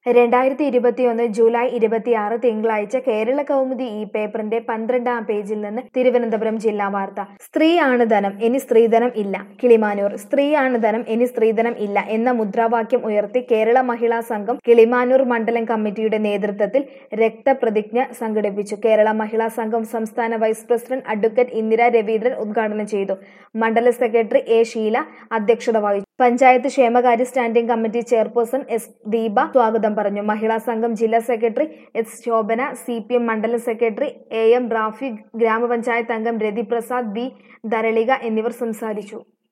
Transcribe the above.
രണ്ടായിരത്തി ഇരുപത്തിയൊന്ന് ജൂലൈ ഇരുപത്തിയാറ് തിങ്കളാഴ്ച കേരള കൗമുദി ഈ പേപ്പറിന്റെ പന്ത്രണ്ടാം പേജിൽ നിന്ന് തിരുവനന്തപുരം ജില്ലാ വാർത്ത സ്ത്രീയാണ് ധനം ഇനി സ്ത്രീധനം ഇല്ല കിളിമാനൂർ സ്ത്രീയാണ് ധനം ഇനി സ്ത്രീധനം ഇല്ല എന്ന മുദ്രാവാക്യം ഉയർത്തി കേരള മഹിളാ സംഘം കിളിമാനൂർ മണ്ഡലം കമ്മിറ്റിയുടെ നേതൃത്വത്തിൽ രക്തപ്രതിജ്ഞ സംഘടിപ്പിച്ചു കേരള മഹിളാ സംഘം സംസ്ഥാന vice president advocate Indira Raveendran ഉദ്ഘാടനം ചെയ്തു മണ്ഡല സെക്രട്ടറി എ ഷീല അധ്യക്ഷത വഹിച്ചു പഞ്ചായത്ത് ക്ഷേമകാര്യ standing committee chairperson S Deepa സ്വാഗതം പറഞ്ഞു മഹിളാ സംഘം ജില്ലാ secretary S Shobhana C P M മണ്ഡലം സെക്രട്ടറി എ എം റാഫി ഗ്രാമപഞ്ചായത്ത് അംഗം രതി പ്രസാദ് ബി ധരളിക എന്നിവർ സംസാരിച്ചു